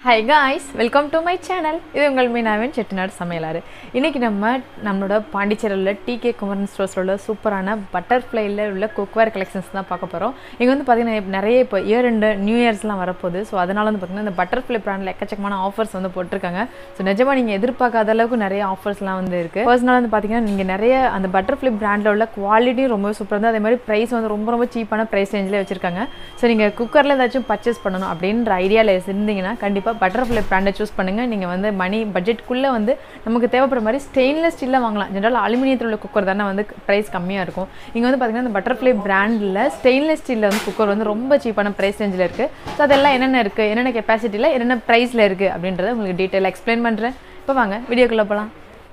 high guys welcome to my channel இது உங்கள் மீனாவின் செட்டிநாடு சமையலாறு இன்றைக்கி நம்ம நம்மளோட பாண்டிச்சேரியில் டிகே குமரன் ஸ்டோர்ஸில் உள்ள சூப்பரான பட்டர்ஃப்ளைல உள்ள குக்வேர் கலெக்ஷன்ஸ் தான் பார்க்க போகிறோம் இங்கே வந்து பார்த்திங்கன்னா நிறைய இப்போ இயர் ரெண்டு நியூ இயர்ஸ்லாம் வரப்போகுது ஸோ அதனால் வந்து பார்த்திங்கன்னா இந்த பட்டர்ஃப்ளை பிராண்டில் எக்கச்சக்கமான ஆஃபர்ஸ் வந்து போட்டிருக்காங்க ஸோ நிஜமாக நீங்கள் எதிர்பார்க்காத அளவுக்கு நிறைய ஆஃபர்ஸ்லாம் வந்து இருக்குது பர்சனலாக வந்து பார்த்திங்கன்னா நீங்கள் நிறைய அந்த பட்டர்ஃப்ளை பிராண்டில் உள்ள குவாலிட்டியும் ரொம்ப சூப்பராக இருந்தது அதே மாதிரி ப்ரைஸ் வந்து ரொம்ப ரொம்ப சீப்பான ப்ரைஸ் ரேஞ்சில் வச்சுருக்காங்க ஸோ நீங்கள் குக்கரில் ஏதாச்சும் பர்ச்சேஸ் பண்ணணும் அப்படின்ற ஐடியாவில் இருந்தீங்கன்னா கண்டிப்பாக பட்டர்ஃப்ளை பிராண்டை சூஸ் பண்ணுங்கள் நீங்கள் வந்து மணி பட்ஜெட்குள்ளே வந்து நமக்கு தேவைப்படுற மாதிரி ஸ்டெயின்லெஸ் ஸ்டீலில் வாங்கலாம் ஜென்ரல் அலுமினியத்தில் உள்ள குக்கர் தானே வந்து ப்ரைஸ் கம்மியாக இருக்கும் இங்கே வந்து பார்த்திங்கன்னா இந்த பட்டர்ஃப்ளை பிராண்டில் ஸ்டெயின்லெஸ் ஸ்டீலில் வந்து குக்கர் வந்து ரொம்ப சீப்பான ப்ரைஸ் ரேஞ்சில் இருக்குது ஸோ அதெல்லாம் என்னென்ன இருக்குது என்னென்ன கெப்பாசிட்டியில் என்னென்ன ப்ரைஸில் இருக்குது அப்படின்றத உங்களுக்கு டீட்டெயிலாக எக்ஸ்பிளைன் பண்ணுறேன் இப்போ வாங்க வீடியோக்குள்ளே போகலாம்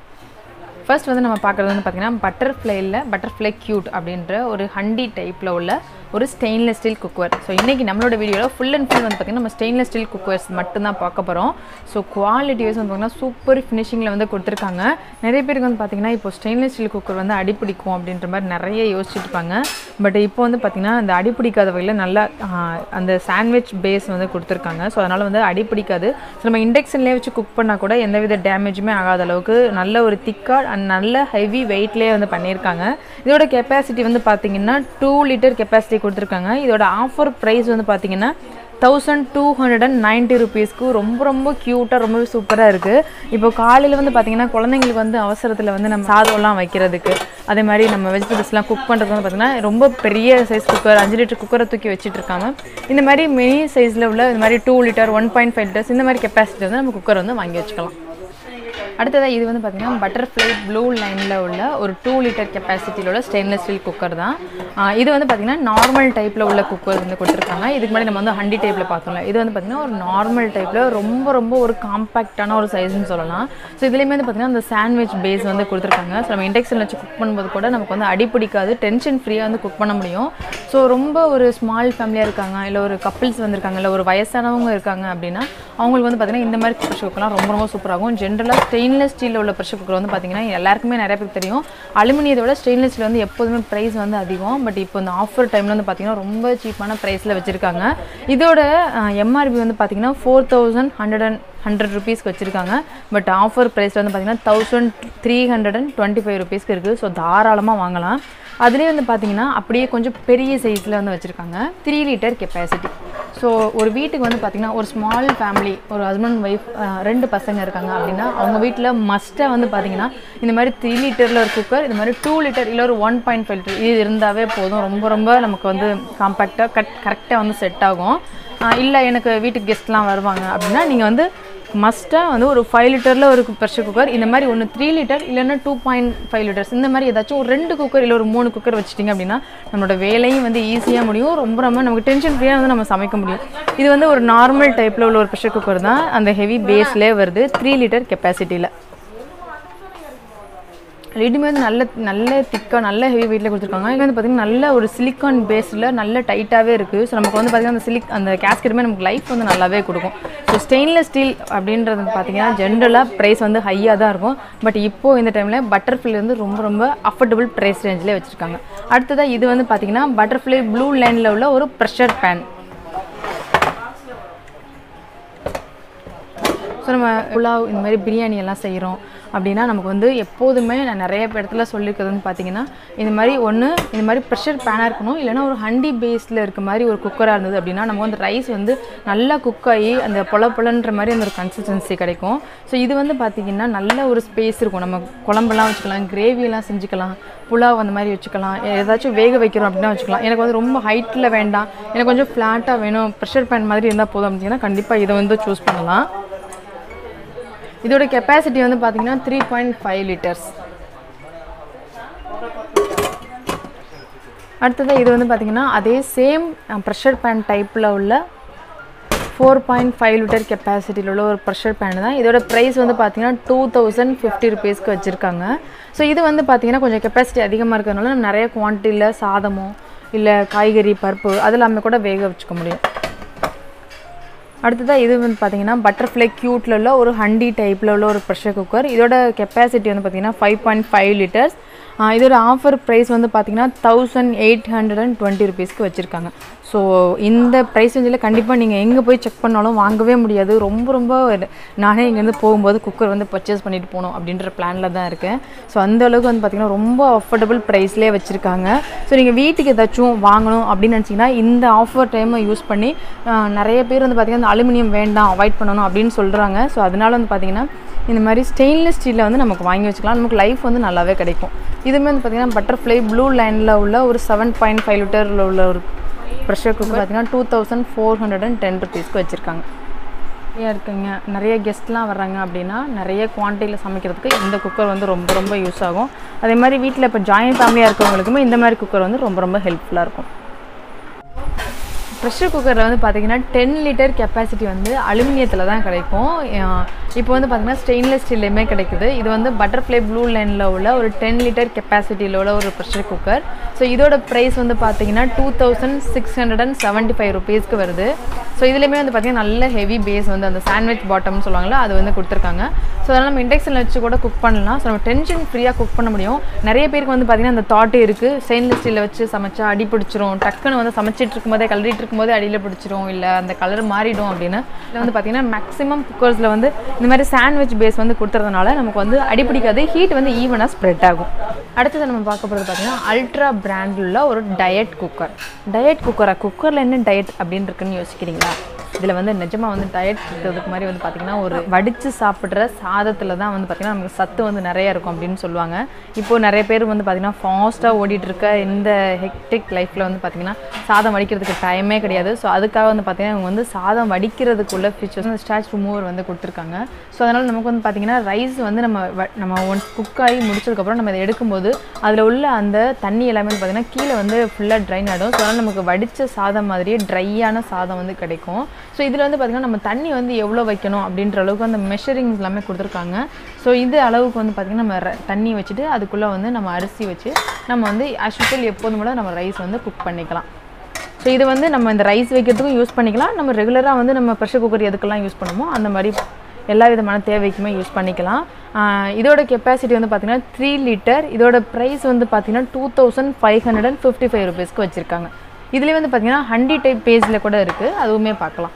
ஃபர்ஸ்ட் வந்து நம்ம பார்க்குறது வந்து பார்த்திங்கன்னா பட்டர்ஃப்ளைல பட்டர்ஃப்ளை க்யூட் அப்படின்ற ஒரு ஹண்டி டைப்பில் உள்ள ஒரு ஸ்டெயின்லெஸ் ஸ்டீல் குக்கர் ஸோ இன்றைக்கி நம்மளோட வீடியோவில் ஃபுல் அண்ட் ஃபுல் வந்து பார்த்திங்கன்னா நம்ம ஸ்டெயின்லெஸ் ஸ்டீல் குக்கர்ஸ் மட்டும்தான் பார்க்க போகிறோம் ஸோ குவாலிட்டி வைஸ் வந்து பார்த்திங்கன்னா சூப்பர் ஃபினிஷிங்கில் வந்து கொடுத்துருக்காங்க நிறைய பேருக்கு வந்து பார்த்திங்கன்னா இப்போ ஸ்டெயின்லெஸ் ஸ்டீல் குக்கர் வந்து அடிப்பிடிக்கும் அப்படின்ற மாதிரி நிறைய யோசிச்சுட்டு இருப்பாங்க பட் இப்போ வந்து பார்த்திங்கன்னா அந்த அடிப்பிடிக்காத வகையில் நல்லா ஆஹ், அந்த சாண்ட்விச் பேஸ் வந்து கொடுத்துருக்காங்க ஸோ அதனால் வந்து அடிப்பிடிக்காது ஸோ நம்ம இண்டக்ஷன்லேயே வச்சு குக் பண்ணால் கூட எந்தவித டேமேஜுமே ஆகாத அளவுக்கு நல்ல ஒரு திக்காக அண்ட் நல்ல ஹெவி வெயிட்லேயே வந்து பண்ணியிருக்காங்க இதோட கெப்பாசிட்டி வந்து பார்த்தீங்கன்னா டூ லிட்டர் கெப்பாசிட்டி கொடுத்துருக்காங்க இதோட ஆஃபர் ப்ரைஸ் வந்து பார்த்தீங்கன்னா thousand two hundred and ninety ருபீஸ்க்கு ரொம்ப ரொம்ப க்யூட்டாக ரொம்பவே சூப்பராக இருக்குது இப்போ காலையில் வந்து பார்த்தீங்கன்னா குழந்தைங்களுக்கு வந்து அவசரத்தில் வந்து நம்ம சாதம்லாம் வைக்கிறதுக்கு அதே மாதிரி நம்ம வெஜிடபிள்ஸ்லாம் குக் பண்ணுறது வந்து பார்த்தீங்கன்னா ரொம்ப பெரிய சைஸ் குக்கர் அஞ்சு லிட்டர் குக்கரை தூக்கி வச்சுட்டு இருக்காம இந்த மாதிரி மினி சைஸில் உள்ள இந்த மாதிரி two litre one point five litres இந்த மாதிரி கெப்பாசிட்டி வந்து நம்ம குக்கர் வந்து வாங்கி வச்சுக்கலாம் அடுத்ததாக இது வந்து பார்த்திங்கன்னா பட்டர்ஃப்ளை ப்ளூ லைனில் உள்ள ஒரு டூ லிட்டர் கெப்பாசிட்டியில் உள்ள ஸ்டெயின்லெஸ் ஸ்டீல் குக்கர் தான் ஆஹ் இது வந்து பார்த்திங்கன்னா நார்மல் டைப்பில் உள்ள குக்கர் வந்து கொடுத்துருக்காங்க இதுக்கு முன்னாடி நம்ம வந்து ஹண்டி டைப்பில் பார்த்தோம்ல இது வந்து பார்த்திங்கன்னா ஒரு நார்மல் டைப்பில் ரொம்ப ரொம்ப ஒரு காம்பேக்டான ஒரு சைஸ்னு சொல்லலாம் ஸோ இதுலேயுமே வந்து பார்த்திங்கன்னா அந்த சாண்ட்விச் பேஸ் வந்து கொடுத்துருக்காங்க ஸோ நம்ம இண்டக்ஷனில் வச்சு குக் பண்ணும்போது கூட நமக்கு வந்து அடிப்பிடிக்காது டென்ஷன் ஃப்ரீயாக வந்து குக் பண்ண முடியும் ஸோ ரொம்ப ஒரு ஸ்மால் ஃபேமிலியாக இருக்காங்க இல்லை ஒரு கப்பிள்ஸ் வந்திருக்காங்க இல்லை ஒரு வயசானவங்க இருக்காங்க அப்படின்னா அவங்களுக்கு வந்து பார்த்திங்கன்னா இந்த மாதிரி ப்ரெஷர் குக்கர்லாம் ரொம்ப ரொம்ப சூப்பராகும் ஜென்ரலாக ஸ்டெயின்லெஸ் ஸ்டீலில் உள்ள ப்ரெஷர் குக்கர் வந்து பார்த்திங்கன்னா எல்லாருக்குமே நிறைய பேருக்கு தெரியும் அலுமினியத்தை விட ஸ்டெயின்லெஸ் ஸ்டீல் வந்து எப்போதுமே ப்ரைஸ் வந்து அதிகம் பட் இப்போ இந்த ஆஃபர் டைமில் வந்து பார்த்திங்கன்னா ரொம்ப சீப்பான ப்ரைஸில் வச்சுருக்காங்க இதோட எம்ஆர்பி வந்து பார்த்திங்கன்னா four thousand hundred and hundred ருபீஸ்க்கு வச்சுருக்காங்க பட் ஆஃபர் ப்ரைஸில் வந்து பார்த்திங்கன்னா thousand three hundred and twenty five ருபீஸ்க்கு இருக்குது ஸோ தாராளமாக வாங்கலாம் அதுலேயே வந்து பார்த்தீங்கன்னா அப்படியே கொஞ்சம் பெரிய சைஸில் வந்து வச்சுருக்காங்க த்ரீ லிட்டர் கெப்பாசிட்டி ஸோ ஒரு வீட்டுக்கு வந்து பார்த்திங்கன்னா ஒரு ஸ்மால் ஃபேமிலி ஒரு ஹஸ்பண்ட் ஒய்ஃப் ரெண்டு பசங்க இருக்காங்க அப்படின்னா அவங்க வீட்டில் மஸ்ட்டாக வந்து பார்த்திங்கன்னா இந்த மாதிரி த்ரீ லிட்டரில் ஒரு குக்கர் இந்த மாதிரி டூ லிட்டர் இல்லை ஒரு ஒன் பாயிண்ட் ஃபைவ் லிட்டர் இது இருந்தாவே போதும் ரொம்ப ரொம்ப நமக்கு வந்து காம்பேக்டாக கட் கரெக்டாக வந்து செட் ஆகும் இல்லை எனக்கு வீட்டுக்கு கெஸ்ட்லாம் வருவாங்க அப்படின்னா நீங்கள் வந்து மஸ்ட்டாக வந்து ஒரு ஃபைவ் லிட்டரில் ஒரு ப்ரெஷர் குக்கர் இந்த மாதிரி ஒன்று த்ரீ லிட்டர் இல்லைன்னா டூ பாயிண்ட் ஃபைவ் லிட்டர்ஸ் இந்த மாதிரி ஏதாச்சும் ஒரு ரெண்டு குக்கர் இல்லை ஒரு மூணு குக்கர் வச்சிட்டிங்க அப்படின்னா நம்மளோட வேலையும் வந்து ஈஸியாக முடியும் ரொம்ப ரொம்ப நமக்கு டென்ஷன் ஃப்ரீயாக வந்து நம்ம சமைக்க முடியும் இது வந்து ஒரு நார்மல் டைப்பில் உள்ள ஒரு ப்ரெஷர் குக்கர் தான் அந்த ஹெவி பேஸ்லேயே வருது த்ரீ லிட்டர் கெப்பாசிட்டியில் ரெடிமே வந்து நல்ல நல்ல திக்காக நல்ல ஹெவி வெயிட்டில் கொடுத்துருக்காங்க இது வந்து பார்த்திங்கன்னா நல்ல ஒரு சிலிக்கான் பேஸில் நல்ல டைட்டாகவே இருக்குது ஸோ நமக்கு வந்து பார்த்திங்கன்னா அந்த சிலிக் அந்த கேஸ்கெட்டுமே நமக்கு லைஃப் வந்து நல்லாவே கொடுக்கும் ஸோ ஸ்டெயின்லெஸ் ஸ்டீல் அப்படின்றது பார்த்தீங்கன்னா ஜென்ரலாக ப்ரைஸ் வந்து ஹையாக தான் இருக்கும் பட் இப்போது இந்த டைமில் பட்டர்ஃப்ளை வந்து ரொம்ப ரொம்ப அஃபோர்டபுள் ப்ரைஸ் ரேஞ்சில் வச்சுருக்காங்க அடுத்ததாக இது வந்து பார்த்திங்கன்னா பட்டர்ஃப்ளை ப்ளூ லைனில் உள்ள ஒரு ப்ரெஷர் பேன் ஸோ நம்ம புலாவ் இந்த மாதிரி பிரியாணி எல்லாம் செய்கிறோம் அப்படின்னா நமக்கு வந்து எப்போதுமே நான் நிறைய இடத்துல சொல்லியிருக்கிறதுன்னு பார்த்தீங்கன்னா இந்த மாதிரி ஒன்று இந்த மாதிரி ப்ரெஷர் பேனாக இருக்கணும் இல்லைன்னா ஒரு ஹண்டி பேஸில் இருக்க மாதிரி ஒரு குக்கராக இருந்தது அப்படின்னா நமக்கு வந்து ரைஸ் வந்து நல்லா குக் ஆகி அந்த பொல பொலன்ற மாதிரி அந்த ஒரு கன்சிஸ்டன்சி கிடைக்கும் ஸோ இது வந்து பார்த்திங்கன்னா நல்ல ஒரு ஸ்பேஸ் இருக்கும் நம்ம குழம்பெல்லாம் வச்சுக்கலாம் கிரேவியெல்லாம் செஞ்சுக்கலாம் புலாவ் அந்த மாதிரி வச்சுக்கலாம் ஏதாச்சும் வேக வைக்கிறோம் அப்படின்னா வச்சுக்கலாம் எனக்கு வந்து ரொம்ப ஹைட்டில் வேண்டாம் எனக்கு கொஞ்சம் ஃப்ளாட்டாக வேணும் ப்ரெஷர் பேன் மாதிரி இருந்தால் போதும் அப்படின்னா கண்டிப்பாக இதை வந்து சூஸ் பண்ணலாம் இதோட கெப்பாசிட்டி வந்து பார்த்தீங்கன்னா த்ரீ பாயிண்ட் ஃபைவ் லிட்டர்ஸ் அடுத்தது இது வந்து பார்த்தீங்கன்னா அதே சேம் ப்ரெஷர் பேன் டைப்பில் உள்ள ஃபோர் பாயிண்ட் ஃபைவ் லிட்டர் கெப்பாசிட்டியில் உள்ள ஒரு ப்ரெஷர் பேன் தான் இதோட ப்ரைஸ் வந்து பார்த்தீங்கன்னா டூ தௌசண்ட் ஃபிஃப்டி ருபீஸ்க்கு வச்சுருக்காங்க ஸோ இது வந்து பார்த்தீங்கன்னா கொஞ்சம் கெப்பாசிட்டி அதிகமாக இருக்கிறதுனால நம்ம நிறைய குவான்டிட்டியில் சாதமோ இல்லை காய்கறி பருப்பு அது எல்லாமே கூட வேக வச்சுக்க முடியும் அடுத்ததாக இது வந்து பார்த்தீங்கன்னா பட்டர்ஃப்ளை க்யூட்டில் உள்ள ஒரு ஹண்டி டைப்பில் உள்ள ஒரு ப்ரெஷர் குக்கர் இதோட கெப்பாசிட்டி வந்து பார்த்தீங்கன்னா ஃபைவ் பாயிண்ட் ஃபைவ் லிட்டர்ஸ் ஆஹ் இதோட ஆஃபர் ப்ரைஸ் வந்து பார்த்தீங்கன்னா thousand eight hundred and twenty ருபீஸ்க்கு வச்சுருக்காங்க ஸோ இந்த ப்ரைஸ் ரேஞ்சில் கண்டிப்பாக நீங்கள் எங்கே போய் செக் பண்ணாலும் வாங்கவே முடியாது ரொம்ப ரொம்ப நானே இங்கேருந்து போகும்போது குக்கர் வந்து பர்ச்சேஸ் பண்ணிட்டு போகணும் அப்படின்ற பிளானில் தான் இருக்கேன் ஸோ அந்த அளவுக்கு வந்து பார்த்திங்கன்னா ரொம்ப அஃபோர்டபுள் ப்ரைஸ்லேயே வச்சுருக்காங்க ஸோ நீங்கள் வீட்டுக்கு ஏதாச்சும் வாங்கணும் அப்படின்னு நினச்சிங்கன்னா இந்த ஆஃபர் டைமை யூஸ் பண்ணி ஆஹ் நிறைய பேர் வந்து பார்த்திங்கன்னா இந்த அலுமினியம் வேண்டாம் அவாய்ட் பண்ணணும் அப்படின்னு சொல்கிறாங்க ஸோ அதனால வந்து பார்த்திங்கன்னா இந்த மாதிரி ஸ்டெயின்லெஸ் ஸ்டீலில் வந்து நமக்கு வாங்கி வச்சுக்கலாம் நமக்கு லைஃப் வந்து நல்லாவே கிடைக்கும் இதுவுமே வந்து பார்த்திங்கன்னா பட்டர்ஃப்ளை ப்ளூ லைனில் உள்ள ஒரு செவன் பாயிண்ட் ஃபைவ் லிட்டரில் உள்ள ஒரு ப்ரெஷர் குக்கர் பார்த்திங்கன்னா two thousand four hundred and ten ருபீஸ்க்கு வச்சுருக்காங்க நிறையா இருக்குங்க நிறைய கெஸ்ட்லாம் வர்றாங்க அப்படின்னா நிறைய குவான்டிட்டியில் சமைக்கிறதுக்கு இந்த குக்கர் வந்து ரொம்ப ரொம்ப யூஸ் ஆகும் அதே மாதிரி வீட்டில் இப்போ ஜாயின்ட் ஃபேமிலியாக இருக்கவங்களுக்குமே இந்த மாதிரி குக்கர் வந்து ரொம்ப ரொம்ப ஹெல்ப்ஃபுல்லாக இருக்கும் ப்ரெஷர் குக்கரில் வந்து பார்த்தீங்கன்னா டென் லிட்டர் கெப்பாசிட்டி வந்து அலுமினியத்தில் தான் கிடைக்கும் அஹ் இப்போ வந்து பார்த்தீங்கன்னா ஸ்டெயின்லெஸ் ஸ்டீல்லையுமே கிடைக்குது இது வந்து பட்டர்ஃப்ளை ப்ளூ லைனில் உள்ள ஒரு டென் லிட்டர் கெப்பாசிட்டியில் உள்ள ஒரு ப்ரெஷர் குக்கர் ஸோ இதோட ப்ரைஸ் வந்து பார்த்தீங்கன்னா two thousand six hundred and seventy five ருபீஸ்க்கு வருது ஸோ இதுலேயுமே வந்து பார்த்தீங்கன்னா நல்ல ஹெவி பேஸ் வந்து அந்த சாண்ட்விச் பாட்டம்னு சொல்லுவாங்கல்ல அது வந்து கொடுத்துருக்காங்க ஸோ அதனால் நம்ம இண்டக்ஷனில் வச்சு கூட குக் பண்ணலாம் ஸோ நம்ம டென்ஷன் ஃப்ரீயாக குக் பண்ண முடியும் நிறைய பேருக்கு வந்து பார்த்தீங்கன்னா அந்த தாட்டே இருக்குது ஸ்டெயின்லெஸ் ஸ்டீலில் வச்சு சமைச்சா அடி பிடிச்சிரும் டக்குன்னு வந்து சமைச்சிட்டு இருக்கும்போதே கலரிட்டு இருக்கும்போதே அடியில் பிடிச்சிரும் இல்லை அந்த கலர் மாறிடும் அப்படின்னு இதில் வந்து பார்த்தீங்கன்னா மேக்ஸிமம் குக்கர்ஸில் வந்து இந்த மாதிரி சாண்ட்விச் பேஸ் வந்து கொடுத்துறதுனால நமக்கு வந்து அடி பிடிக்காது ஹீட் வந்து ஈவனாக ஸ்ப்ரெட் ஆகும் அடுத்தது நம்ம பார்க்க போகிறது பார்த்தீங்கன்னா அல்ட்ரா பிராண்டில் உள்ள ஒரு டயட் குக்கர் டயட் குக்கரா குக்கரில் என்ன டயட் அப்படின்னு இருக்குன்னு யோசிக்கிறீங்களா இதில் வந்து நிஜமாக வந்து டயட் இருக்கிறதுக்கு மாதிரி வந்து பார்த்திங்கன்னா ஒரு வடித்து சாப்பிட்ற சாதத்தில் தான் வந்து பார்த்திங்கன்னா நமக்கு சத்து வந்து நிறைய இருக்கும் அப்படின்னு சொல்லுவாங்க இப்போது நிறைய பேர் வந்து பார்த்திங்கன்னா ஃபாஸ்ட்டாக ஓடிட்டு இருக்க இந்த ஹெக்டிக் லைஃப்பில் வந்து பார்த்திங்கன்னா சாதம் வடிக்கிறதுக்கு டைமே கிடையாது ஸோ அதுக்காக வந்து பார்த்திங்கன்னா இவங்க வந்து சாதம் வடிக்கிறதுக்குள்ள ஃபீச்சர்ஸ் அந்த ஸ்டாச் ரிமூவர் வந்து கொடுத்துருக்காங்க ஸோ அதனால் நமக்கு வந்து பார்த்திங்கன்னா ரைஸ் வந்து நம்ம வ- நம்ம ஒன்ஸ் குக் ஆகி முடிச்சதுக்கப்புறம் நம்ம இதை எடுக்கும்போது அதில் உள்ள அந்த தண்ணி எல்லாமே வந்து பார்த்திங்கன்னா கீழே வந்து ஃபுல்லாக ட்ரைன் ஆகிடும் ஸோ அதனால் நமக்கு வடித்த சாதம் மாதிரியே ட்ரையான சாதம் வந்து கிடைக்கும் ஸோ இதில் வந்து பார்த்திங்கன்னா நம்ம தண்ணி வந்து எவ்வளோ வைக்கணும் அப்படின்ற அளவுக்கு அந்த மெஷரிங்ஸ் எல்லாமே கொடுத்துருக்காங்க ஸோ இது அளவுக்கு வந்து பார்த்திங்கன்னா நம்ம ர- தண்ணி வச்சுட்டு அதுக்குள்ளே வந்து நம்ம அரிசி வச்சு நம்ம வந்து ஆஷுவல் எப்போதும் போல நம்ம ரைஸ் வந்து குக் பண்ணிக்கலாம் ஸோ இது வந்து நம்ம இந்த ரைஸ் வைக்கிறதுக்கும் யூஸ் பண்ணிக்கலாம் நம்ம ரெகுலராக வந்து நம்ம ப்ரெஷர் குக்கர் எதுக்கெல்லாம் யூஸ் பண்ணுமோ அந்த மாதிரி எல்லா விதமான தேவைக்குமே யூஸ் பண்ணிக்கலாம் ஆஹ் இதோட கெப்பாசிட்டி வந்து பார்த்திங்கன்னா த்ரீ லிட்டர் இதோட ப்ரைஸ் வந்து பார்த்திங்கன்னா two thousand five hundred and fifty five ருபீஸ்க்கு வச்சுருக்காங்க இதுலேயே வந்து பார்த்திங்கன்னா ஹண்டி டைப் பேஜில் கூட இருக்குது அதுவுமே பார்க்கலாம்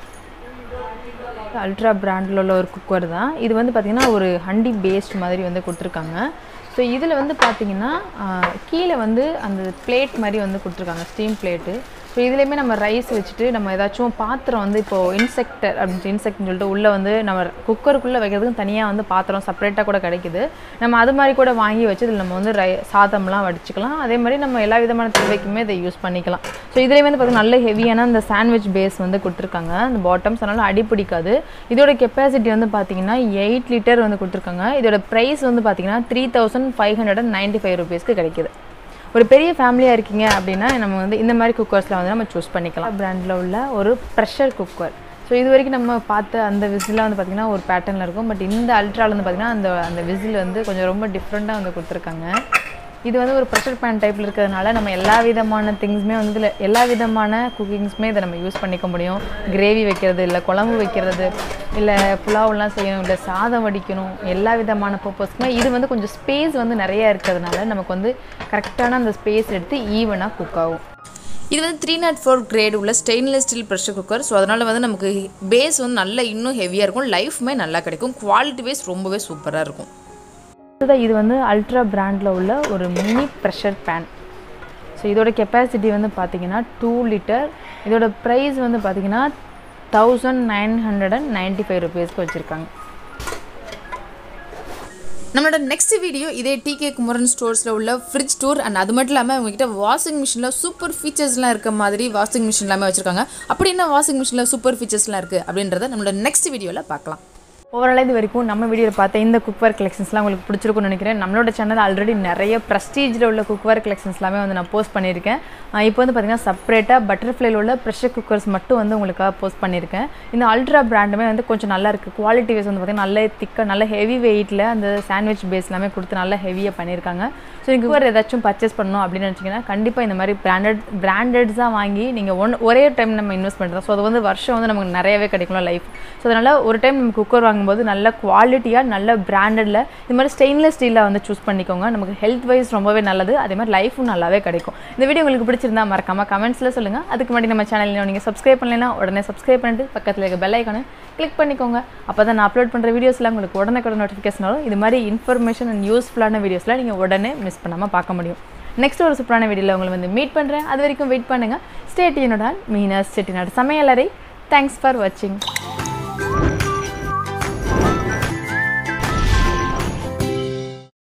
அல்ட்ரா பிராண்டில் உள்ள ஒரு குக்கர் தான் இது வந்து பார்த்திங்கன்னா ஒரு ஹண்டி பேஸ்ட் மாதிரி வந்து கொடுத்துருக்காங்க ஸோ இதில் வந்து பார்த்திங்கன்னா ஆஹ், கீழே வந்து அந்த பிளேட் மாதிரி வந்து கொடுத்துருக்காங்க ஸ்டீம் பிளேட்டு ஸோ இதுலேயுமே நம்ம ரைஸ் வச்சுட்டு நம்ம ஏதாச்சும் பாத்திரம் வந்து இப்போது இன்செக்டர் அப்படின்னு இன்செக்ட்னு சொல்லிட்டு உள்ளே வந்து நம்ம குக்கருக்குள்ளே வைக்கிறதுக்கு தனியாக வந்து பாத்திரம் செப்பரேட்டாக கூட கிடைக்குது நம்ம அது மாதிரி கூட வாங்கி வச்சு இதில் நம்ம வந்து ரை சாதம்லாம் வடிச்சுக்கலாம் அதே மாதிரி நம்ம எல்லா விதமான தேவைக்குமே இதை யூஸ் பண்ணிக்கலாம் ஸோ இதுலேயே வந்து பார்த்திங்கன்னா நல்ல ஹெவியான அந்த சாண்ட்விச் பேஸ் வந்து கொடுத்துருக்காங்க அந்த பாட்டம்ஸ் அதனால் அடி பிடிக்காது இதோட கெப்பாசிட்டி வந்து பார்த்தீங்கன்னா எயிட் லிட்டர் வந்து கொடுத்துருக்காங்க இதோட ப்ரைஸ் வந்து பார்த்தீங்கன்னா three thousand five hundred and ninety five ருபீஸ்க்கு கிடைக்குது ஒரு பெரிய ஃபேமிலியாக இருக்கீங்க அப்படின்னா நம்ம வந்து இந்த மாதிரி குக்கர்ஸில் வந்து நம்ம சூஸ் பண்ணிக்கலாம் பிராண்டில் உள்ள ஒரு ப்ரெஷர் குக்கர் ஸோ இது வரைக்கும் நம்ம பார்த்த அந்த விசிலாம் வந்து பார்த்திங்கன்னா ஒரு பேட்டர்னில் இருக்கும் பட் இந்த அல்ட்ராவில் வந்து பார்த்திங்கன்னா அந்த அந்த விசில் வந்து கொஞ்சம் ரொம்ப டிஃப்ரெண்ட்டாக வந்து கொடுத்துருக்காங்க இது வந்து ஒரு ப்ரெஷர் பேன் டைப்பில் இருக்கிறதுனால நம்ம எல்லா விதமான திங்ஸுமே வந்து இதில் எல்லா விதமான குக்கிங்ஸுமே இதை நம்ம யூஸ் பண்ணிக்க முடியும் கிரேவி வைக்கிறது இல்லை குழம்பு வைக்கிறது இல்லை புலாவெல்லாம் செய்யணும் இல்லை சாதம் வடிக்கணும் எல்லா விதமான பர்பஸ்க்குமே இது வந்து கொஞ்சம் ஸ்பேஸ் வந்து நிறையா இருக்கிறதுனால நமக்கு வந்து கரெக்டான அந்த ஸ்பேஸ் எடுத்து ஈவனாக குக் ஆகும் இது வந்து த்ரீ நாட் ஃபோர் கிரேட் உள்ள stainless steel pressure cooker so அதனால் வந்து நமக்கு பேஸ் வந்து நல்லா இன்னும் ஹெவியாக இருக்கும் லைஃப்மே நல்லா கிடைக்கும் குவாலிட்டி வைஸ் ரொம்பவே சூப்பராக இருக்கும் அடுத்ததாக இது வந்து அல்ட்ரா பிராண்டில் உள்ள ஒரு மினி ப்ரெஷர் பேன் ஸோ இதோட கெப்பாசிட்டி வந்து பார்த்தீங்கன்னா டூ லிட்டர் இதோட ப்ரைஸ் வந்து பார்த்தீங்கன்னா thousand nine hundred and ninety five ருபீஸ்க்கு வச்சுருக்காங்க நம்மளோட நெக்ஸ்ட் வீடியோ இதே டிகே குமரன் ஸ்டோர்ஸில் உள்ள ஃப்ரிட்ஜ் டூர் அண்ட் அது மட்டும் இல்லாமல் உங்ககிட்ட வாஷிங் மிஷினில் சூப்பர் ஃபீச்சர்ஸ்லாம் இருக்க மாதிரி வாஷிங் மிஷின் எல்லாமே வச்சுருக்காங்க அப்படி என்ன வாஷிங் மிஷினில் சூப்பர் ஃபீச்சர்ஸ்லாம் இருக்குது அப்படின்றத நம்மளோட நெக்ஸ்ட் வீடியோவில் பார்க்கலாம் ஓவராலாக இது வரைக்கும் நம்ம வீடியோவில் பார்த்த இந்த குக்வேர் கலெக்ஷன்ஸ்லாம் உங்களுக்கு பிடிச்சிருக்கும்னு நினைக்கிறேன் நம்மளோட சேனல் ஆல்ரெடி நிறைய ப்ரெஸ்டீஜில் உள்ள குக்வேர் கலெக்ஷன்ஸ் எல்லாமே வந்து நான் போஸ்ட் பண்ணியிருக்கேன் ஆஹ் இப்போ வந்து பார்த்தீங்கன்னா செப்பரேட்டாக பட்டர்ஃப்ளைல உள்ள ப்ரெஷர் குக்கர்ஸ் மட்டும் வந்து உங்களுக்காக போஸ்ட் பண்ணியிருக்கேன் இந்த அல்ட்ரா பிராண்டுமே வந்து கொஞ்சம் நல்லா இருக்குது குவாலிட்டி வைஸ் வந்து பார்த்தீங்கன்னா நல்ல திக்காக நல்ல ஹெவி வெயிட்டில் அந்த சாண்ட்விச் பேஸ் எல்லாமே கொடுத்து நல்லா ஹெவியாக பண்ணியிருக்காங்க ஸோ நீங்கள் குக்கர் ஏதாச்சும் பர்ச்சேஸ் பண்ணணும் அப்படின்னு நினச்சிங்கன்னா கண்டிப்பாக இந்த மாதிரி பிராண்டட் பிராண்டட்ஸாக வாங்கி நீங்கள் ஒன் ஒரே டைம் நம்ம இன்வெஸ்ட் பண்ணுறோம் ஸோ அது வந்து வருஷம் வந்து நமக்கு நிறையவே கிடைக்கும் லைஃப் ஸோ அதனால் ஒரு டைம் நம்ம குக்கர் வாங்கினா வாங்கும்போது நல்ல குவாலிட்டியாக நல்ல பிராண்டடில் இது மாதிரி ஸ்டெயின்லெஸ் ஸ்டீலில் வந்து சூஸ் பண்ணிக்கோங்க நமக்கு ஹெல்த் வைஸ் ரொம்பவே நல்லது அதே மாதிரி லைஃபும் நல்லாவே கிடைக்கும் இந்த வீடியோ உங்களுக்கு பிடிச்சிருந்தா மறக்காம கமெண்ட்ஸில் சொல்லுங்கள் அதுக்கு முன்னாடி நம்ம சேனலில் நீங்கள் சப்ஸ்கிரைப் பண்ணலைன்னா உடனே சப்ஸ்கிரைப் பண்ணிட்டு பக்கத்தில் இருக்க பெல் ஐக்கானு கிளிக் பண்ணிக்கோங்க அப்போ தான் நான் அப்லோட் பண்ணுற வீடியோஸ்லாம் உங்களுக்கு உடனே நோட்டிஃபிகேஷன் வரும் இது மாதிரி இன்ஃபர்மேஷன் அண்ட் யூஸ்ஃபுல்லான வீடியோஸ்லாம் நீங்கள் உடனே மிஸ் பண்ணாமல் பார்க்க முடியும் நெக்ஸ்ட் ஒரு சூப்பரான வீடியோவில் உங்களை வந்து மீட் பண்ணுறேன் அது வரைக்கும் வெயிட் பண்ணுங்கள் ஸ்டேட்டியனுடன் மீனஸ் செட்டிநாடு சமையலறை தேங்க்ஸ் ஃபார் வாட்சிங்